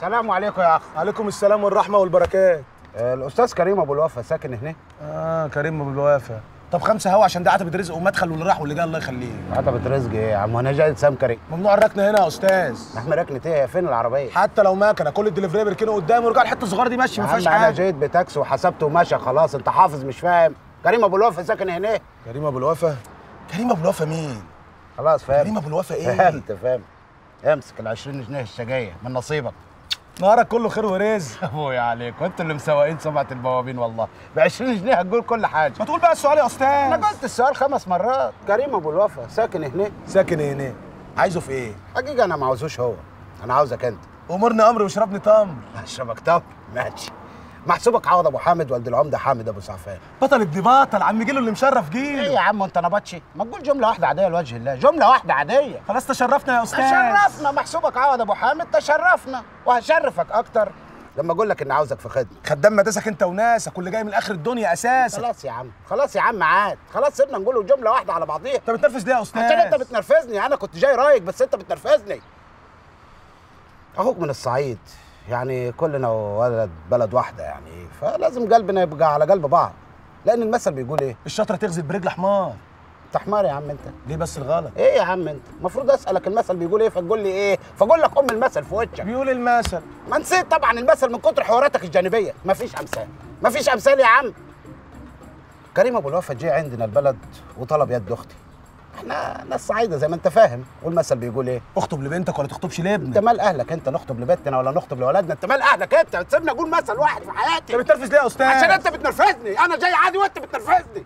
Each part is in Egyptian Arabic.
السلام عليكم يا اخ عليكم السلام والرحمه والبركات آه، الاستاذ كريم ابو الوفا ساكن هنا اه كريم ابو الوفا طب خمسه هوا عشان ده عتبه رزق ومدخل واللي راح واللي جاي الله يخليه عتبة رزق ايه يا عم وانا جاي سام كريم ممنوع الركنه هنا يا استاذ احنا ركنة ايه فين العربيه حتى لو مكنه كل الدليفري بيركنوا قدامي ورجع الحته الصغيره دي ماشي يا ما عم فيهاش انا حاجه جيت بتاكسي وحسبته وماشي خلاص انت حافظ مش فاهم كريم ابو الوفا ساكن هنا كريم ابو الوفا كريم ابو الوفا مين خلاص فاهم كريم ابو الوفا ايه فهمت فاهم امسك ال 20 جنيه الشجايه من نصيبك نهارك كله خير ورزق ابويا عليك وانتوا اللي مسوقين سمعه البوابين والله ب 20 جنيه هتقول كل حاجه ما تقول بقى السؤال يا استاذ انا قلت السؤال خمس مرات كريم ابو الوفا ساكن هنا ساكن هنا عايزه في ايه حقيقه انا ما عاوزوش هو انا عاوزك انت امرني امر واشربني تمر اشربك طب ماشي محسوبك عوض ابو حامد والد العمده حامد ابو سعفان بطل ابن بطل عم جيله اللي مشرف ايه جيله يا عم انت نبطشي ما تقول جمله واحده عاديه لوجه الله جمله واحده عاديه خلاص تشرفنا يا استاذ تشرفنا محسوبك عوض ابو حامد تشرفنا وهشرفك اكتر لما اقول لك اني عاوزك في خدمه خدام مداسك انت وناسك واللي جاي من اخر الدنيا اساسا خلاص يا عم خلاص يا عم عاد خلاص سيبنا نقوله جمله واحده على بعضيها انت بتنرفز ليه يا استاذ عشان انت بتنرفزني انا كنت جاي رايق بس انت بتنرفزني اخوك من الصعيد يعني كلنا ولد بلد واحده يعني فلازم قلبنا يبقى على قلب بعض لان المثل بيقول ايه الشطره تغزل برجل حمار انت حمار يا عم انت ليه بس الغلط ايه يا عم انت المفروض اسالك المثل بيقول ايه فتقول لي ايه فاقول لك ام المثل في وشك بيقول المثل ما نسيت طبعا المثل من كتر حواراتك الجانبيه مفيش امثال مفيش امثال يا عم كريم ابو الوفا جه عندنا البلد وطلب يد اختي احنا ناس صعيده زي ما انت فاهم والمثل بيقول ايه اخطب لبنتك ولا تخطبش انت لابنك مال اهلك انت نخطب لبنتنا ولا نخطب لولادنا انت مال اهلك انت بتسيبني اقول مثل واحد في حياتي انت بتنرفز ليه يا استاذ عشان انت بتنرفزني انا جاي عادي وانت بتنرفزني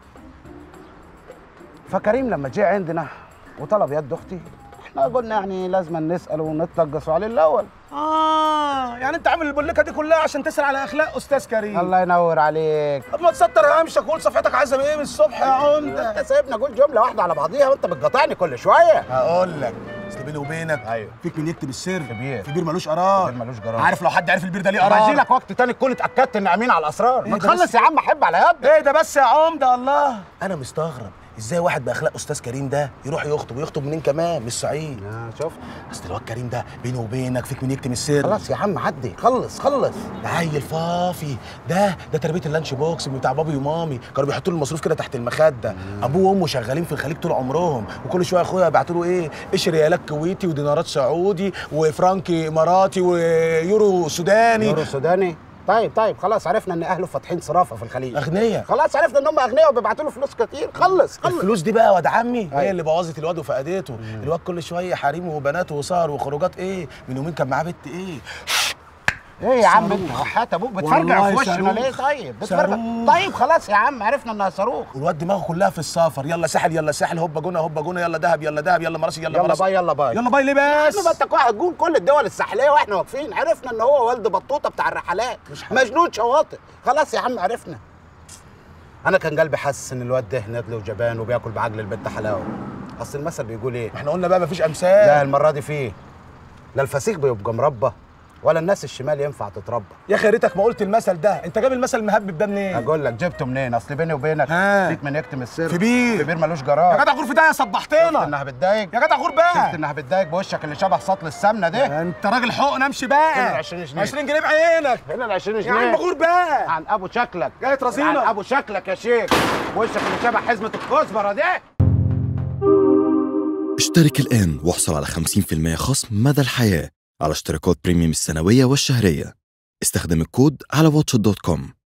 فكريم لما جه عندنا وطلب يد اختي احنا قلنا يعني لازم نسال ونتلقصوا عليه الاول اه يعني انت عامل البوليكه دي كلها عشان تسال على اخلاق استاذ كريم الله ينور عليك طب ما تستر همشك وقول صفحتك عايزه ايه من الصبح يا عمده انت سايبني اقول جمله واحده على بعضيها وانت بتقاطعني كل شويه هقول لك اصل بيني وبينك ايوه. فيك من يكتب السر كبير. في بير ملوش قرار بير ملوش قرار. عارف لو حد عرف البير ده ليه باجي قرار لك وقت تاني تكون اتاكدت ان امين على الاسرار ما ايه ده تخلص بس؟ يا عم احب على يدك ايه ده بس يا عمده الله انا مستغرب ازاي واحد باخلاق استاذ كريم ده يروح يخطب ويخطب منين كمان من الصعيد آه شفت اصل الواد كريم ده بيني وبينك فيك من يكتم السر خلاص يا عم عدي خلص خلص ده عيل فافي ده ده تربيه اللانش بوكس بتاع بابي ومامي كانوا بيحطوا له المصروف كده تحت المخده ابوه وامه شغالين في الخليج طول عمرهم وكل شويه اخويا يبعتوا له ايه ايش ريالات كويتي ودينارات سعودي وفرنكي اماراتي ويورو سوداني يورو سوداني طيب طيب خلاص عرفنا ان اهله فاتحين صرافه في الخليج اغنياء خلاص عرفنا ان هم اغنياء وبيبعتوا له فلوس كتير خلص خلص الفلوس دي بقى يا واد عمي هي أيوة. اللي بوظت الواد وفقدته الواد كل شويه حريم وبنات وسهر وخروجات ايه من يومين كان معاه بنت ايه ايه يا عم صاروخ. انت وحياة ابوك بتفرجع والله في وشنا صاروخ. ليه طيب بتفرجع صاروخ. طيب خلاص يا عم عرفنا انها صاروخ والواد دماغه كلها في السفر يلا ساحل يلا ساحل هوبا جونه هوبا جونه يلا دهب يلا دهب يلا مراسي يلا يلا مراسي باي يلا باي يلا باي ليه يا بس عم ما انت هتقول كل الدول الساحليه واحنا واقفين عرفنا ان هو والد بطوطه بتاع الرحلات مجنون شواطئ خلاص يا عم عرفنا انا كان قلبي حاسس ان الواد ده ندل وجبان وبياكل بعجل البنت حلاوه اصل المثل بيقول ايه ما احنا قلنا بقى مفيش لا امثال المره دي فيه لا الفسيخ بيبقى مربى ولا الناس الشمال ينفع تتربى يا اخي يا ريتك ما قلت المثل ده انت جايب المثل المهبب ده منين اقول لك جبته منين اصل بيني وبينك ها. فيك من يكتم السر في بير. في بير ملوش يا جرار جدع غور في ده يا شفت صبحتنا انها بتضايق يا جدع غور شفت بقى انها بتضايق بوشك اللي شبه سطل السمنه ده انت راجل حقن امشي بقى فين ال 20 جنيه؟ 20 جنيه بعينك هنا ال 20 يا جنيه عم غور بقى عن ابو شكلك جاي ترازينا. عن ابو شكلك يا شيخ وشك اللي شبه حزمه الكزبره دي اشترك الآن واحصل على 50% خصم مدى الحياة على اشتراكات بريميوم السنوية والشهرية استخدم الكود على واتش دوت كوم